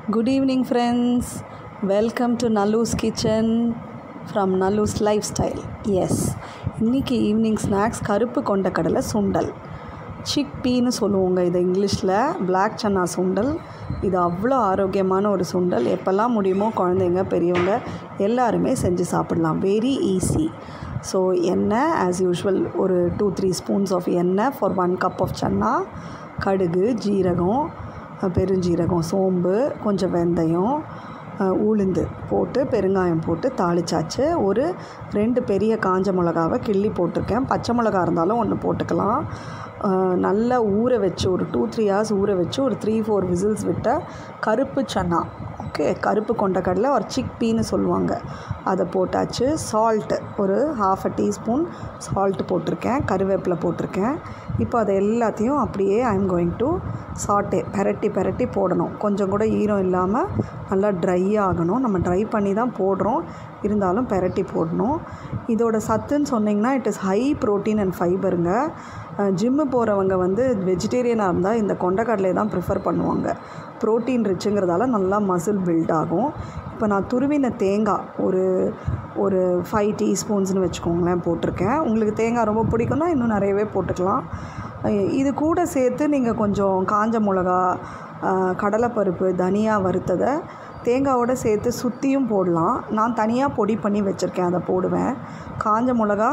Good evening, friends. Welcome to Nallu's Kitchen from Nallu's Lifestyle. Yes இன்னைக்கு evening snacks கருப்பு கொண்ட கடலை சுண்டல் sick பீன்னு சொல்லுவோங்க இது இங்கிலீஷில் பிளாக் சன்னா சுண்டல் இது அவ்வளோ ஆரோக்கியமான ஒரு சுண்டல் எப்போல்லாம் முடியுமோ குழந்தைங்க பெரியவங்க எல்லாருமே செஞ்சு சாப்பிடலாம் வெரி ஈஸி ஸோ எண்ணெய் ஆஸ் யூஷுவல் ஒரு டூ த்ரீ ஸ்பூன்ஸ் ஆஃப் எண்ணெய் for one cup of chana கடுகு ஜீரகம் பெருஞ்சீரகம் சோம்பு கொஞ்சம் வெந்தயம் அஹ், உளுந்து போட்டு பெருங்காயம் போட்டு தாளிச்சாச்சு ஒரு ரெண்டு பெரிய காஞ்ச மிளகாவை கிள்ளி போட்டிருக்கேன் பச்சை மிளகா இருந்தாலும் ஒன்று போட்டுக்கலாம் அஹ், நல்லா ஊற வச்சு ஒரு டூ த்ரீ ஹவர்ஸ் ஊற வச்சு ஒரு த்ரீ ஃபோர் விசில்ஸ் விட்ட கருப்பு சன்னா ஓகே கருப்பு கொண்டக்கடலை ஒரு சிக் பீன்னு சொல்லுவாங்க அதை போட்டாச்சு சால்ட்டு ஒரு ஹாஃப் அ டீஸ்பூன் சால்ட்டு போட்டிருக்கேன் கருவேப்பிலை போட்டிருக்கேன் இப்போ அதை எல்லாத்தையும் அப்படியே ஐ எம் கோயிங் டு சாட்டே பெரட்டி பெரட்டி போடணும் கொஞ்சம் கூட ஈரம் இல்லாமல் நல்லா ட்ரை ஆகணும் நம்ம ட்ரை பண்ணி தான் போடுறோம் இருந்தாலும் பெரட்டி போடணும் இதோட சத்துன்னு சொன்னிங்கன்னா it is high protein and ஃபைபருங்க ஜிம்மு போகிறவங்க வந்து வெஜிடேரியனாக இருந்தால் இந்த கொண்டக்கடலையை தான் ப்ரிஃபர் பண்ணுவாங்க ப்ரோட்டீன் ரிச்சுங்கிறதால நல்லா மசில் பில்ட் ஆகும் இப்போ நான் துருவின தேங்காய் ஒரு ஒரு ஃபைவ் டீஸ்பூன்ஸ்னு வச்சுக்கோங்களேன் போட்டிருக்கேன் உங்களுக்கு தேங்காய் ரொம்ப பிடிக்கும்னா இன்னும் நிறையவே போட்டுக்கலாம் அஹ் இது கூட சேர்த்து நீங்கள் கொஞ்சம் காஞ்ச மிளகா அஹ் கடலைப்பருப்பு தனியா வறுத்ததை தேங்காவோட சேர்த்து சுற்றியும் போடலாம் நான் தனியாக பொடி பண்ணி வச்சுருக்கேன் அதை போடுவேன் காஞ்ச மிளகா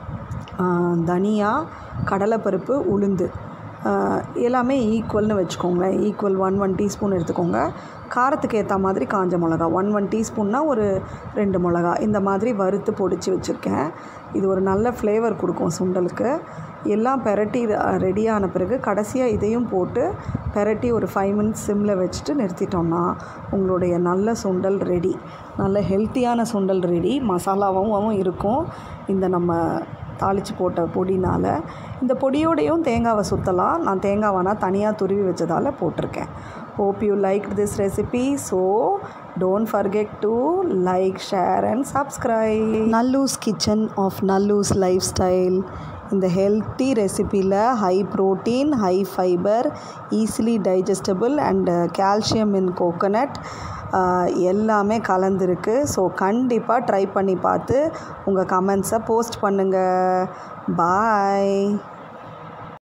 ஆஹ் தனியா கடலைப்பருப்பு உளுந்து ஆஹ் எல்லாமே ஈக்குவல்னு வச்சுக்கோங்களேன் ஈக்குவல் ஒன் ஒன் டீஸ்பூன் எடுத்துக்கோங்க காரத்துக்கு ஏற்ற மாதிரி காஞ்ச மிளகா ஒன் ஒன் டீஸ்பூன்னா ஒரு ரெண்டு மிளகா இந்த மாதிரி வறுத்து பொடிச்சு வச்சுருக்கேன் இது ஒரு நல்ல ஃப்ளேவர் கொடுக்கும் சுண்டலுக்கு எல்லாம் பெரட்டி ரெடி ஆன பிறகு கடைசியாக இதையும் போட்டு பெரட்டி ஒரு ஃபைவ் மினிட்ஸ் சிம்மில் வச்சுட்டு நிறுத்திட்டோம்னா உங்களுடைய நல்ல சுண்டல் ரெடி நல்ல ஹெல்த்தியான சுண்டல் ரெடி மசாலாவும் இருக்கும் இந்த நம்ம தாளித்து போட்ட பொடினால் இந்த பொடியோடையும் தேங்காவை சுற்றலாம் நான் தேங்காய் வேணால் தனியாக துருவி வச்சதால் போட்டிருக்கேன் hope you like this recipe so don't forget to like share and subscribe Nallu's kitchen of Nallu's lifestyle இந்த ஹெல்த்தி ரெசிப்பியில் high protein high fibre easily digestible and calcium in coconut எல்லாமே கலந்துருக்கு ஸோ கண்டிப்பாக ட்ரை பண்ணி பார்த்து உங்கள் கமெண்ட்ஸை போஸ்ட் பண்ணுங்கள் பாய்